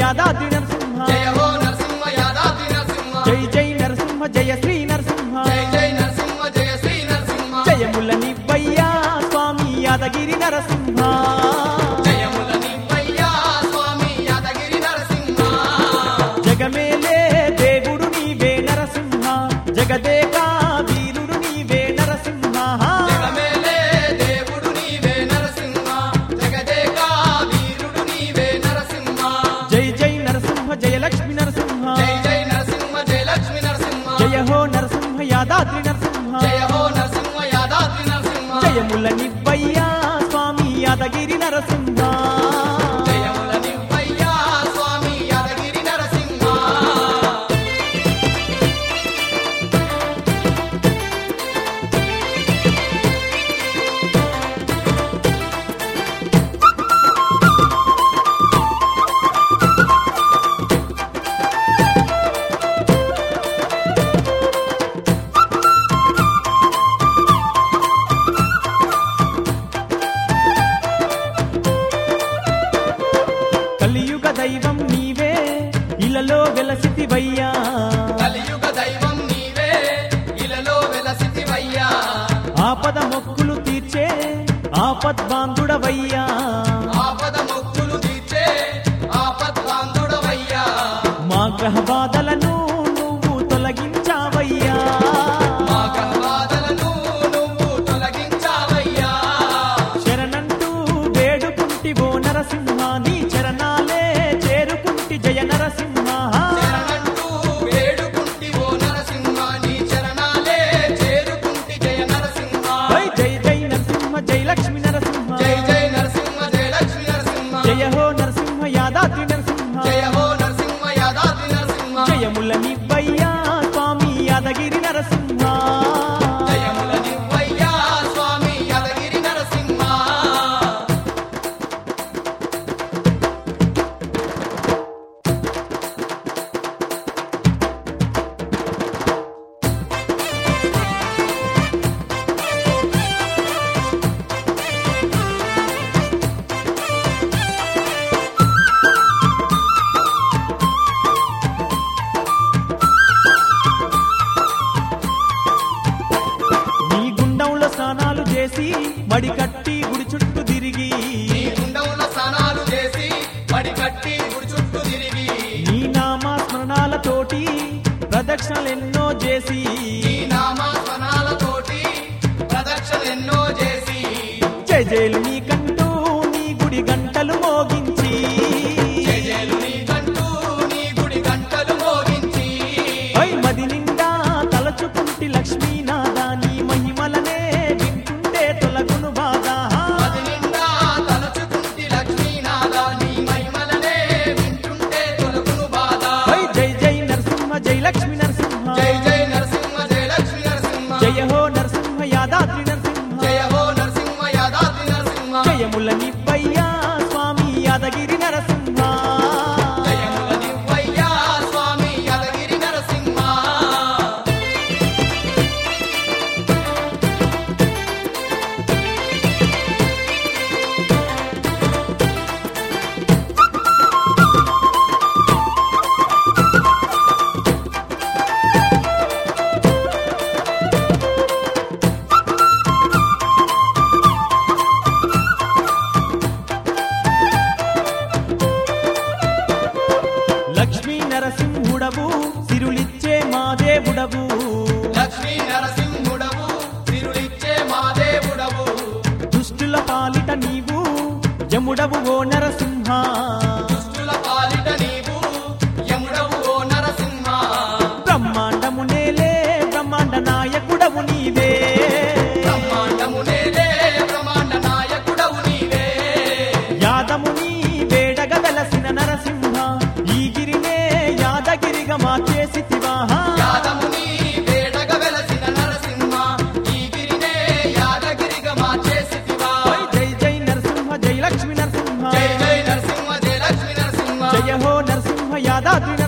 యాదాద్రి నరసింహ జయ హో నరసింహ యాదాద్రి నరసింహ జై జై నరసింహ జయ శ్రీ నరసింహ జయ జయ నరసింహ జయ శ్రీ నరసింహ జయముల నివ్వయ్యా స్వామి యాదగిరి నరసింహ జయముల నివ్వయ్యా స్వామి యాదగిరి నరసింహ జగమేలే దేవుడు నీవే నరసింహ జగదేకా వీరుడు నీవే నరసింహ జగమేలే దేవుడు నీవే నరసింహ జగదేకా వీరుడు నీవే నరసింహ జై జై నరసింహ జయ లక్ష్మి నరసింహ జయ జయ నరసింహ జయ లక్ష్మి నరసింహ జయ హో నరసింహ యాదాద్రి నరసింహ జయ హో నరసింహ యాదాద్రి నరసింహ జయముల నివ్వయ్యా స్వామి యాదగిరి నరసింహ జయముల నివ్వయ్యా స్వామి యాదగిరి నరసింహ కలియుగ దైవం నీవే ఇలలో వెలసితివయ్యా కలియుగ దైవం నీవే ఇలలో వెలసితివయ్యా ఆపద మొక్కులు తీర్చే ఆపద్బాంధుడవయ్యా ఆపద మొక్కులు తీర్చే ఆపద్బాంధుడవయ్యా మా గ్రహ బాధలను నువ్వు తొలగించావయ్యా మా గర్వాదలను నువ్వు తొలగించావయ్యా శరణంటూ వేడుకుంటివో నరసింహ నీ చరణాలే చేరుకుంటి జయ నరసింహ శరణంటూ వేడుకుంటివో నరసింహ నీ చరణాలే చేరుకుంటి జయ నరసింహ జై జై జై నరసింహ జై లక్ష్మి నరసింహ జై జై నరసింహ జయ లక్ష్మి నరసింహ జయ హో నరసింహ యాదాద్రి నరసింహ జయ హో నరసింహ యాదాద్రి నరసింహ జయముల నివ్వయ్యా స్వామి యాదగిరి నరసింహ జయముల నివ్వయ్యా స్వామి యాదగిరి నరసింహ నీ గుండంలో స్నానాలు చేసి మడి కట్టి గుడి చుట్టూ తిరిగి నీ గుండంలో స్నానాలు చేసి పడి కట్టి గుడి చుట్టూ తిరిగి నీ నామ స్మరణాలతోటి ప్రదక్షిణలెన్నో చేసి నీ నామాస్మరణాలతోటి ప్రదక్షిణెన్నో చేసి జయ జయలు నీకంటూ నీ గుడి గంటలు మోగించి జయజయలు నీకంటూ నీ గుడి గంటలు మోగించి ఐ మది నిండా తలచుకుంటి లక్ష్మీనాథ నీ మహిమలనే వింటుంటే తొలగును బాధ అది నిండా తలచుకుంటి లక్ష్మీనాథ నీ మహిమలనే వింటుంటే తొలగును బాధ ఐ జై జై నరసింహ జై లక్ష్మి నరసింహ జై జై నరసింహ జయ లక్ష్మీ నరసింహ జయ హో నరసింహ యాదాద్రి నరసింహ జయ హో నరసింహ యాదాద్రి నరసింహ జయముల నివ్వయ్యా స్వామి యాదగిరి నరసింహ జయముల నివ్వయ్యా స్వామి యాదగిరి నరసింహ లక్ష్మీ నరసింహుడవు సిరులిచ్చే మా దేవుడవు లక్ష్మీ నరసింహుడవు తిరుడిచ్చే మా దేవుడవు దుష్టుల పాలిట నీవు యముడవు ఓ నరసింహ దుష్టుల పాలిట నీవు యముడవు ఓ నరసింహ బ్రహ్మాండము నేలే బ్రహ్మాండ నాయకుడవు నీవే బ్రహ్మాండమునేలే బ్రహ్మాండ నాయకుడవు నీవే యాదముని వేడగ వెలసిన నరసింహ ఈ గిరినే యాదగిరిగా మార్చేసి యాదముని వేడగ వెలసిన నరసింహ ఈ గిరినే యాదగిరిగా మార్చేసితివా జై జై నరసింహ జై లక్ష్మి నరసింహ జై జై నరసింహ జయ లక్ష్మీ నరసింహ జయ హో నరసింహ యాదాద్రి